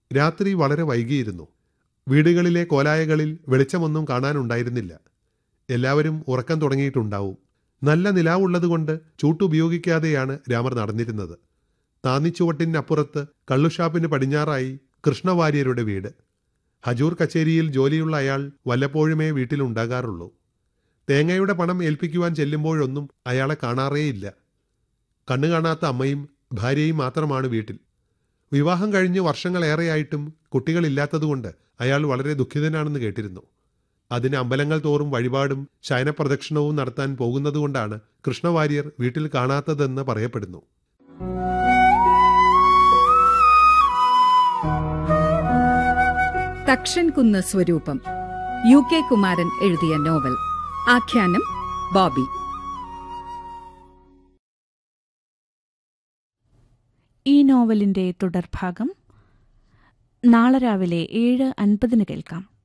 രാത്രി വളരെ വൈകിയിരുന്നു വീടുകളിലെ കോലായകളിൽ വെളിച്ചമൊന്നും കാണാനുണ്ടായിരുന്നില്ല എല്ലാവരും ഉറക്കം തുടങ്ങിയിട്ടുണ്ടാവും നല്ല നിലാവുള്ളതുകൊണ്ട് ചൂട്ടുപയോഗിക്കാതെയാണ് രാമർ നടന്നിരുന്നത് താന്നിച്ചുവട്ടിനപ്പുറത്ത് കള്ളുഷാപ്പിന് പടിഞ്ഞാറായി കൃഷ്ണവാര്യരുടെ വീട് ഹജൂർ കച്ചേരിയിൽ ജോലിയുള്ള അയാൾ വല്ലപ്പോഴുമേ വീട്ടിലുണ്ടാകാറുള്ളൂ തേങ്ങയുടെ പണം ഏൽപ്പിക്കുവാൻ ചെല്ലുമ്പോഴൊന്നും അയാളെ കാണാറേയില്ല കണ്ണു കാണാത്ത അമ്മയും ഭാര്യയും മാത്രമാണ് വീട്ടിൽ വിവാഹം കഴിഞ്ഞ് വർഷങ്ങളേറെയായിട്ടും കുട്ടികളില്ലാത്തതുകൊണ്ട് അയാൾ വളരെ ദുഃഖിതനാണെന്ന് കേട്ടിരുന്നു അതിന് അമ്പലങ്ങൾ തോറും വഴിപാടും ശയനപ്രദക്ഷിണവും നടത്താൻ പോകുന്നതുകൊണ്ടാണ് കൃഷ്ണവാര്യർ വീട്ടിൽ കാണാത്തതെന്ന് പറയപ്പെടുന്നു തക്ഷൻകുന്ന് സ്വരൂപം യു കെ കുമാരൻ എഴുതിയ നോവൽ ആഖ്യാനം ബോബി ഈ നോവലിന്റെ തുടർഭാഗം നാളെ രാവിലെ ഏഴ് അൻപതിന് കേൾക്കാം